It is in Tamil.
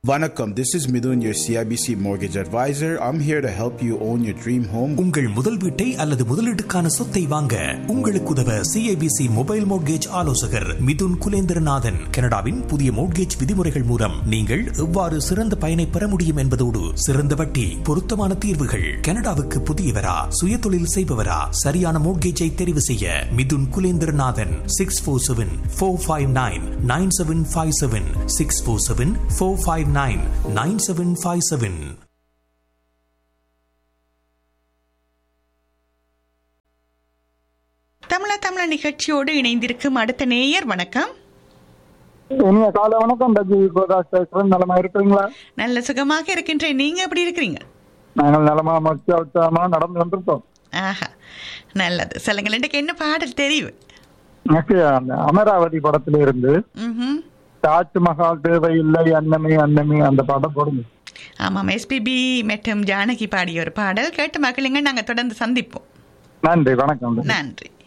Vanakkam, this is Midun, your CIBC mortgage advisor. I'm here to help you own your dream home. உங்கள் முதல் வீட்டை அல்லது முதலீட்டுக்கான சொத்தை வாங்க உங்களுக்கு உதவ சிஐபிசி மொபைல் மோட்கேஜ் ஆலோசகர் மிதுன் குலேந்திரநாதன் கனடாவின் புதிய மோட்கேஜ் விதிமுறைகள் மூலம் நீங்கள் எவ்வாறு சிறந்த பயனை பெற முடியும் என்பதோடு சிறந்த வட்டி பொருத்தமான தீர்வுகள் கனடாவுக்கு புதியவரா சுயதொழில் செய்பவரா சரியான மோட்கேஜை தெரிவு செய்ய Mithun Kulendranathan six four seven four five nine nine seven five seven six four seven four five nine nine seven five seven தமிழ தமிழ நிகழ்ச்சியோடு இணைந்திருக்கும் அடுத்த நேயர் வணக்கம் இனிய காலை வணக்கம் ரஜி பிரகாஷ் பேசுறேன் நலமா இருக்கிறீங்களா நல்ல சுகமாக இருக்கின்றேன் நீங்க எப்படி இருக்கிறீங்க நாங்கள் நலமா மகிழ்ச்சியா உற்சாகமா நடந்து வந்திருக்கோம் ஆஹா நல்லது சொல்லுங்கள் இன்றைக்கு என்ன பாடல் தெரிவு எனக்கு அந்த அமராவதி படத்துல இருந்து ம்ஹும். தாஜ்மஹால் தேவையில்லை அன்னமே அன்னமே அந்த படம் போடுங்க ஆமாம் எஸ்பிபி மற்றும் ஜானகி பாடிய ஒரு பாடல் கேட்டு மகளுங்க நாங்கள் தொடர்ந்து சந்திப்போம் நன்றி வணக்கம் நன்றி